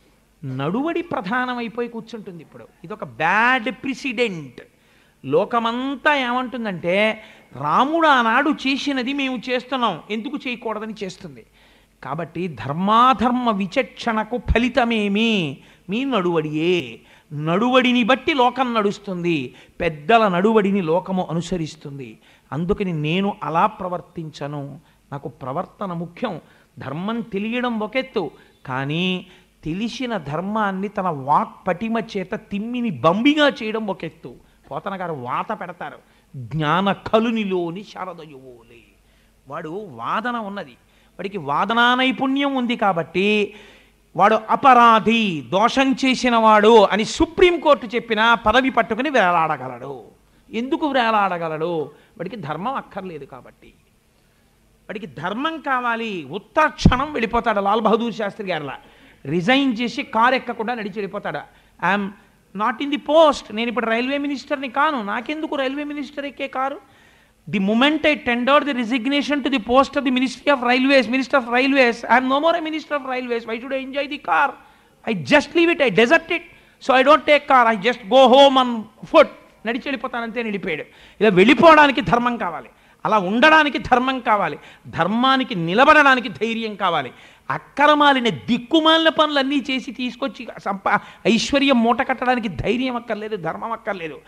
నడువడి ప్రధానమైపోయి కూర్చుంటుంది ఇప్పుడు ఇదొక బ్యాడ్ ప్రిసిడెంట్ లోకమంతా ఏమంటుందంటే రాముడు ఆనాడు చేసినది మేము చేస్తున్నాం ఎందుకు చేయకూడదని చేస్తుంది కాబట్టి ధర్మాధర్మ విచక్షణకు ఫలితమేమి మీ నడువడియే నడువడిని బట్టి లోకం నడుస్తుంది పెద్దల నడువడిని లోకము అనుసరిస్తుంది అందుకని నేను అలా ప్రవర్తించను నాకు ప్రవర్తన ముఖ్యం ధర్మం తెలియడం ఒకెత్తు కానీ తెలిసిన ధర్మాన్ని తన వాక్ పటిమ చేత తిమ్మిని బంబిగా చేయడం ఒకెత్తు పోతన గారు వాత పెడతారు జ్ఞాన కలునిలోని శారదయువోలే వాడు వాదన ఉన్నది వాడికి వాదనా నైపుణ్యం ఉంది కాబట్టి వాడు అపరాధి దోషం చేసిన వాడు అని సుప్రీంకోర్టు చెప్పిన పదవి పట్టుకుని వేలాడగలడు ఎందుకు వేలాడగలడు వాడికి ధర్మం అక్కర్లేదు కాబట్టి వాడికి ధర్మం కావాలి ఉత్తర క్షణం వెళ్ళిపోతాడు లాల్ బహదూర్ శాస్త్రి గారిలా రిజైన్ చేసి కారు ఎక్కకుండా నడిచి వెళ్ళిపోతాడు I'm not in the post నేను ఇప్పుడు రైల్వే మినిస్టర్ని కాను నాకెందుకు రైల్వే మినిస్టర్ ఎక్కే car the moment I tender the resignation to the post of the ministry of railways minister of railways I'm no more a minister of railways why should I enjoy the car I just leave it I desert it so I don't take car I just go home on foot నడిచి వెళ్ళిపోతానంతే వెళ్ళిపోయాడు ఇలా వెళ్ళిపోవడానికి ధర్మం కావాలి అలా ఉండడానికి ధర్మం కావాలి ధర్మానికి నిలబడడానికి ధైర్యం కావాలి అక్రమాలిన దిక్కుమాలిన పనులన్నీ చేసి తీసుకొచ్చి సంప ఐశ్వర్యం మూట కట్టడానికి ధైర్యం అక్కర్లేదు ధర్మం అక్కర్లేదు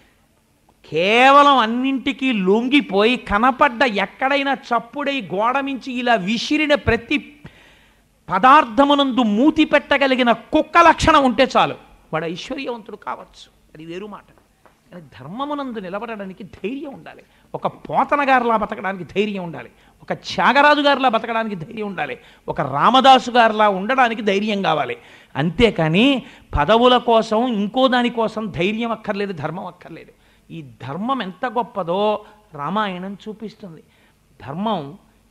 కేవలం అన్నింటికీ లొంగిపోయి కనపడ్డ ఎక్కడైనా చప్పుడై గోడ మించి ఇలా విసిరిన ప్రతి పదార్థమునందు మూతి పెట్టగలిగిన కుక్క లక్షణం ఉంటే చాలు వాడు ఐశ్వర్యవంతుడు కావచ్చు అది వేరు మాట కానీ ధర్మమునందు నిలబడడానికి ధైర్యం ఉండాలి ఒక పోతన గారిలా బతకడానికి ధైర్యం ఉండాలి ఒక త్యాగరాజు గారిలా బతకడానికి ధైర్యం ఉండాలి ఒక రామదాసు గారిలా ఉండడానికి ధైర్యం కావాలి అంతేకాని పదవుల కోసం ఇంకో దాని కోసం ధైర్యం అక్కర్లేదు ధర్మం అక్కర్లేదు ఈ ధర్మం ఎంత గొప్పదో రామాయణం చూపిస్తుంది ధర్మం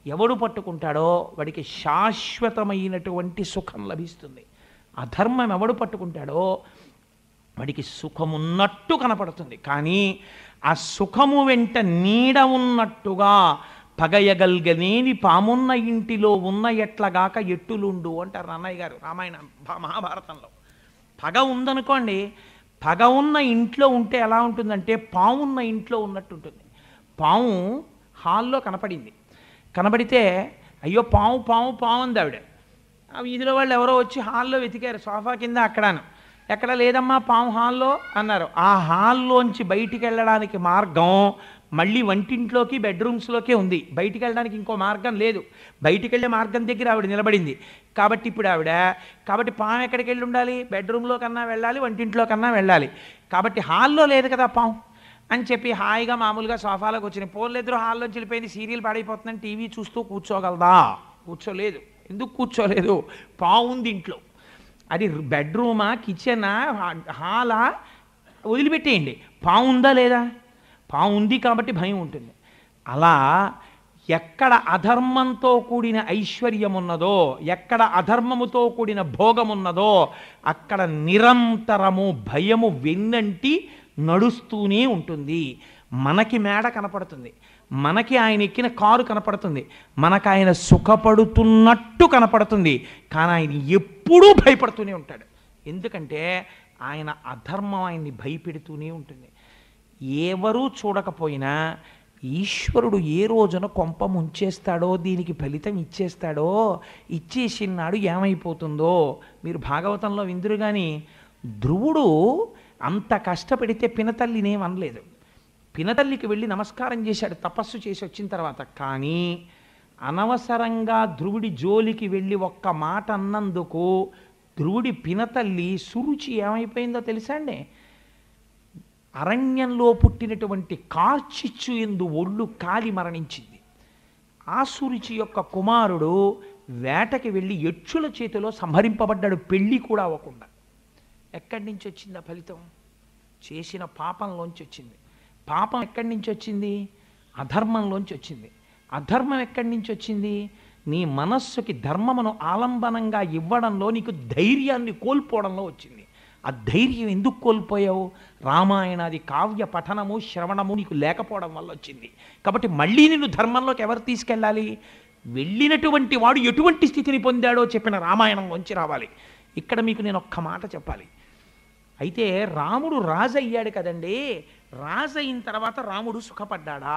ఎవడు పట్టుకుంటాడో వాడికి శాశ్వతమైనటువంటి సుఖం లభిస్తుంది అధర్మం ఎవడు పట్టుకుంటాడో వాడికి సుఖమున్నట్టు కనపడుతుంది కానీ ఆ సుఖము వెంట నీడ ఉన్నట్టుగా పగయగల్గనేని పామున్న ఇంటిలో ఉన్న ఎట్లగాక ఎట్టులుండు అంటారు అన్నయ్య గారు రామాయణ భా- మహాభారతంలో పగ ఉందనుకోండి పగ ఉన్న ఇంట్లో ఉంటే ఎలా ఉంటుందంటే పాము ఉన్న ఇంట్లో ఉన్నట్టు ఉంటుంది పాము హాల్లో కనపడింది కనపడితే అయ్యో పాము పాము పాము అంది ఆవిడ ఆ వీధిలో వాళ్ళు ఎవరో వచ్చి హాల్లో వెతికారు సోఫా కింద అక్కడాను ఎక్కడ లేదమ్మా పాము హాల్లో అన్నారు ఆ హాల్లోంచి బయటికి వెళ్ళడానికి మార్గం మళ్ళీ వంటింట్లోకి బెడ్రూమ్స్లోకే ఉంది బయటికి వెళ్ళడానికి ఇంకో మార్గం లేదు బయటికి వెళ్ళే మార్గం దగ్గర ఆవిడ నిలబడింది కాబట్టి ఇప్పుడు ఆవిడ కాబట్టి పాము ఎక్కడికి వెళ్ళి ఉండాలి బెడ్రూమ్లో కన్నా వెళ్ళాలి వంటింట్లో కన్నా వెళ్ళాలి కాబట్టి హాల్లో లేదు కదా పాము అని చెప్పి హాయిగా మామూలుగా సోఫాలోకి వచ్చినాయి పోన్లేద్దరు హాల్లోంచి వెళ్ళిపోయింది సీరియల్ పాడైపోతుందని టీవీ చూస్తూ కూర్చోగలదా కూర్చోలేదు ఎందుకు కూర్చోలేదు పావు ఉంది ఇంట్లో అది బెడ్రూమా కిచెనా హాలా వదిలిపెట్టేయండి పావు ఉందా లేదా పావు ఉంది కాబట్టి భయం ఉంటుంది అలా ఎక్కడ అధర్మంతో కూడిన ఐశ్వర్యం ఉన్నదో ఎక్కడ అధర్మముతో కూడిన భోగమున్నదో అక్కడ నిరంతరము భయము వెన్నంటి నడుస్తూనే ఉంటుంది మనకి మేడ కనపడుతుంది మనకి ఆయన ఎక్కిన కారు కనపడుతుంది మనకు ఆయన సుఖపడుతున్నట్టు కనపడుతుంది కానీ ఆయన ఎప్పుడూ భయపడుతూనే ఉంటాడు ఎందుకంటే ఆయన అధర్మం ఆయన్ని భయపెడుతూనే ఉంటుంది ఎవరూ చూడకపోయినా ఈశ్వరుడు ఏ రోజున కొంప ముంచేస్తాడో దీనికి ఫలితం ఇచ్చేస్తాడో ఇచ్చేసినాడు ఏమైపోతుందో మీరు భాగవతంలో విందురు కానీ ధ్రువుడు అంత కష్టపడితే పినతల్లినేం అనలేదు పినతల్లికి వెళ్ళి నమస్కారం చేశాడు తపస్సు చేసి వచ్చిన తర్వాత కానీ అనవసరంగా ధ్రువుడి జోలికి వెళ్ళి ఒక్క మాట అన్నందుకు ధ్రువుడి పినతల్లి సురుచి ఏమైపోయిందో తెలుసా అండి అరణ్యంలో పుట్టినటువంటి కార్చిచ్చు ఎందు ఒళ్ళు కాలి మరణించింది ఆ సురుచి యొక్క కుమారుడు వేటకి వెళ్ళి యక్షుల చేతిలో సంహరింపబడ్డాడు పెళ్ళి కూడా అవ్వకుండా ఎక్కడి నుంచి వచ్చింది ఆ ఫలితం చేసిన పాపంలోంచి వచ్చింది పాపం ఎక్కడి నుంచి వచ్చింది అధర్మంలోంచి వచ్చింది అధర్మం ఎక్కడి నుంచి వచ్చింది నీ మనస్సుకి ధర్మమును ఆలంబనంగా ఇవ్వడంలో నీకు ధైర్యాన్ని కోల్పోవడంలో వచ్చింది ఆ ధైర్యం ఎందుకు కోల్పోయావు రామాయణాది కావ్య పఠనము శ్రవణము నీకు లేకపోవడం వల్ల వచ్చింది కాబట్టి మళ్ళీ నిన్ను ధర్మంలోకి ఎవరు తీసుకెళ్ళాలి వెళ్ళినటువంటి వాడు ఎటువంటి స్థితిని పొందాడో చెప్పిన రామాయణంలోంచి రావాలి ఇక్కడ మీకు నేను ఒక్క మాట చెప్పాలి అయితే రాముడు రాజు అయ్యాడు కదండి రాజు అయిన తర్వాత రాముడు సుఖపడ్డాడా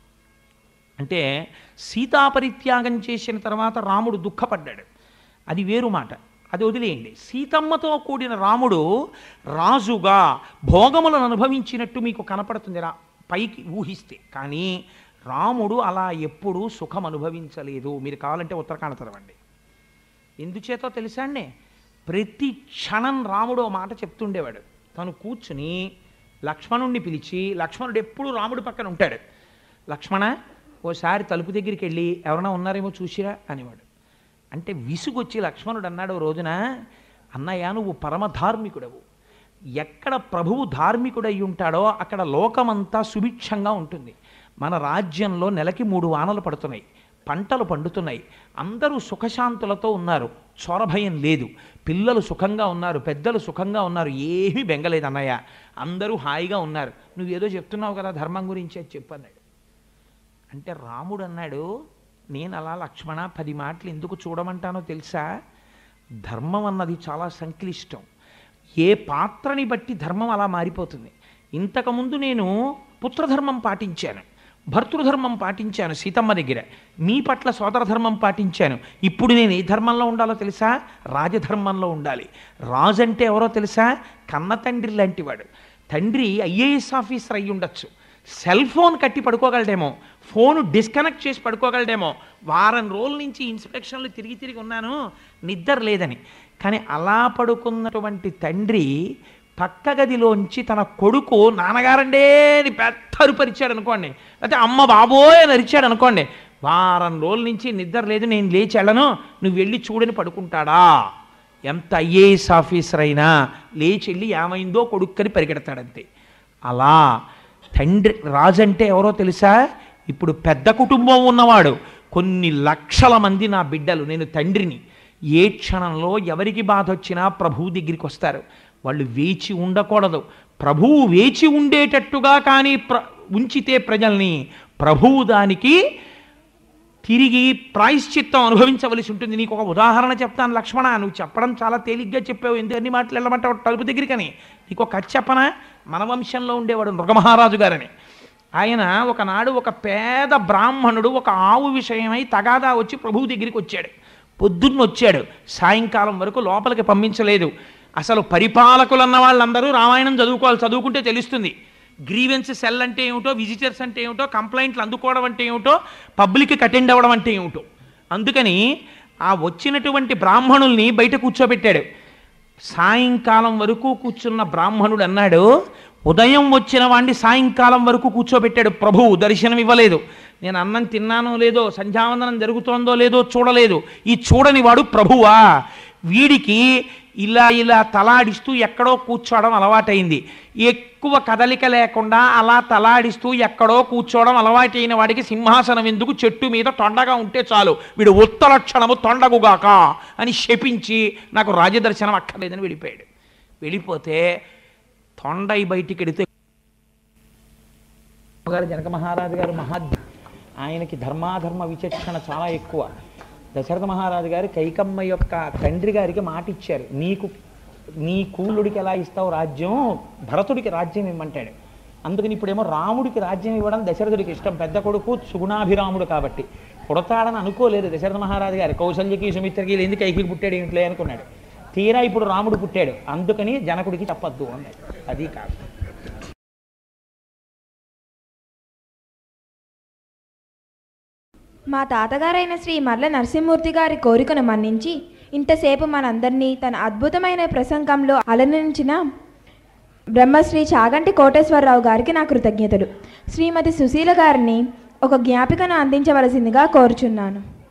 అంటే సీతాపరిత్యాగం చేసిన తర్వాత రాముడు దుఃఖపడ్డాడు అది వేరు మాట అది వదిలేయండి సీతమ్మతో కూడిన రాముడు రాజుగా భోగములను అనుభవించినట్టు మీకు కనపడుతుంది రా పైకి ఊహిస్తే కానీ రాముడు అలా ఎప్పుడూ సుఖం అనుభవించలేదు మీరు కావాలంటే ఉత్తరాఖండ చదవండి ఎందుచేతో తెలుసా అండి ప్రతి క్షణం రాముడు ఓ మాట చెప్తుండేవాడు తను కూర్చుని లక్ష్మణుణ్ణి పిలిచి లక్ష్మణుడు ఎప్పుడు రాముడి పక్కన ఉంటాడు లక్ష్మణ ఓసారి తలుపు దగ్గరికి వెళ్ళి ఎవరైనా ఉన్నారేమో చూసిరా అనేవాడు అంటే విసుగొచ్చి లక్ష్మణుడు అన్నాడు ఓ రోజున అన్నయ్య నువ్వు పరమధార్మికుడవు ఎక్కడ ప్రభువు ధార్మికుడై ఉంటాడో అక్కడ లోకమంతా సుభిక్షంగా ఉంటుంది మన రాజ్యంలో నెలకి మూడు వానలు పడుతున్నాయి పంటలు పండుతున్నాయి అందరూ సుఖశాంతులతో ఉన్నారు చొరభయం లేదు పిల్లలు సుఖంగా ఉన్నారు పెద్దలు సుఖంగా ఉన్నారు ఏమీ బెంగలేదు అన్నయ్య అందరూ హాయిగా ఉన్నారు నువ్వేదో చెప్తున్నావు కదా ధర్మం గురించి అది చెప్పన్నాడు అంటే రాముడు అన్నాడు నేను అలా లక్ష్మణ పది మాటలు ఎందుకు చూడమంటానో తెలుసా ధర్మం అన్నది చాలా సంక్లిష్టం ఏ పాత్రని బట్టి ధర్మం అలా మారిపోతుంది ఇంతకుముందు నేను పుత్రధర్మం పాటించాను భర్తృధర్మం పాటించాను సీతమ్మ దగ్గర మీ పట్ల సోదరధర్మం పాటించాను ఇప్పుడు నేను ఏ ధర్మంలో ఉండాలో తెలుసా రాజధర్మంలో ఉండాలి రాజు అంటే ఎవరో తెలుసా కన్న తండ్రి లాంటివాడు తండ్రి ఐఏఎస్ ఆఫీసర్ అయి ఉండొచ్చు సెల్ ఫోన్ కట్టి పడుకోగలడేమో ఫోన్ డిస్కనెక్ట్ చేసి పడుకోగలడేమో వారం రోజుల నుంచి ఇన్స్పెక్షన్లు తిరిగి తిరిగి ఉన్నాను నిద్ర లేదని కానీ అలా పడుకున్నటువంటి తండ్రి పక్క గదిలోంచి తన కొడుకు నాన్నగారండే అని పెద్ద అరుపరిచాడు అనుకోండి లేకపోతే అమ్మ బాబోయ్ అని అరిచాడు అనుకోండి వారం రోజుల నుంచి నిద్ర లేదు నేను లేచి వెళ్ళను నువ్వు వెళ్ళి చూడని పడుకుంటాడా ఎంత ఐఏఎస్ ఆఫీసర్ అయినా లేచి వెళ్ళి ఏమైందో కొడుక్కని పరిగెడతాడంతే అలా తండ్రి రాజు అంటే ఎవరో తెలుసా ఇప్పుడు పెద్ద కుటుంబం ఉన్నవాడు కొన్ని లక్షల మంది నా బిడ్డలు నేను తండ్రిని ఏ క్షణంలో ఎవరికి బాధ వచ్చినా ప్రభువు దగ్గరికి వస్తారు వాళ్ళు వేచి ఉండకూడదు ప్రభువు వేచి ఉండేటట్టుగా కానీ ప్ర ఉంచితే ప్రజల్ని ప్రభువు దానికి తిరిగి ప్రాయశ్చిత్తం అనుభవించవలసి ఉంటుంది నీకు ఒక ఉదాహరణ చెప్తాను లక్ష్మణ నువ్వు చెప్పడం చాలా తేలిగ్గా చెప్పావు ఎందుకు అన్ని మాటలు వెళ్ళమంటావు తలుపు దగ్గరికని నీకు ఒక కథ చెప్పనా మన వంశంలో ఉండేవాడు మృగమహారాజు గారని ఆయన ఒకనాడు ఒక పేద బ్రాహ్మణుడు ఒక ఆవు విషయమై తగాదా వచ్చి ప్రభువు దగ్గరికి వచ్చాడు పొద్దున్న వచ్చాడు సాయంకాలం వరకు లోపలికి పంపించలేదు అసలు పరిపాలకులు అన్న వాళ్ళందరూ రామాయణం చదువుకోవాలి చదువుకుంటే తెలుస్తుంది గ్రీవెన్స్ సెల్ అంటే ఏమిటో విజిటర్స్ అంటే ఏమిటో కంప్లైంట్లు అందుకోవడం అంటే ఏమిటో పబ్లిక్కి అటెండ్ అవ్వడం అంటే ఏమిటో అందుకని ఆ వచ్చినటువంటి బ్రాహ్మణుల్ని బయట కూర్చోబెట్టాడు సాయంకాలం వరకు కూర్చున్న బ్రాహ్మణుడు అన్నాడు ఉదయం వచ్చిన వాడిని సాయంకాలం వరకు కూర్చోబెట్టాడు ప్రభువు దర్శనం ఇవ్వలేదు నేను అన్నం తిన్నానో లేదో సంధ్యావందనం జరుగుతోందో లేదో చూడలేదు ఈ చూడని వాడు ప్రభువా వీడికి ఇలా ఇలా తలాడిస్తూ ఎక్కడో కూర్చోవడం అలవాటైంది ఎక్కువ కదలిక లేకుండా అలా తలాడిస్తూ ఎక్కడో కూర్చోవడం అలవాటైన వాడికి సింహాసనం ఎందుకు చెట్టు మీద తొండగా ఉంటే చాలు వీడు ఉత్తలక్షణము తొండగుగాక అని శపించి నాకు రాజదర్శనం అక్కర్లేదని వెళ్ళిపోయాడు వెళ్ళిపోతే తొండై బయటికి వెడితే గారు జనక మహారాజు గారు మహా ఆయనకి ధర్మాధర్మ విచక్షణ చాలా ఎక్కువ దశరథ మహారాజు గారు కైకమ్మ యొక్క తండ్రి గారికి మాట ఇచ్చారు నీకు నీ కూలుడికి ఎలా ఇస్తావు రాజ్యం భరతుడికి రాజ్యం ఇమ్మంటాడు అందుకని ఇప్పుడేమో రాముడికి రాజ్యం ఇవ్వడం దశరథుడికి ఇష్టం పెద్ద కొడుకు సుగుణాభిరాముడు కాబట్టి పుడతాడని అనుకోలేదు దశరథ మహారాజు గారు కౌశల్యకి సుమిత్రకి ఎందుకు కైకి పుట్టాడు ఇంట్లో అనుకున్నాడు తీరా ఇప్పుడు రాముడు పుట్టాడు అందుకని జనకుడికి చెప్పొద్దు అన్నాడు అది కాదు మా తాతగారైన శ్రీ మర్ల నరసింహమూర్తి గారి కోరికను మన్నించి ఇంతసేపు మనందరినీ తన అద్భుతమైన ప్రసంగంలో అలరించిన బ్రహ్మశ్రీ చాగంటి కోటేశ్వరరావు గారికి నా కృతజ్ఞతలు శ్రీమతి సుశీల గారిని ఒక జ్ఞాపికను అందించవలసిందిగా కోరుచున్నాను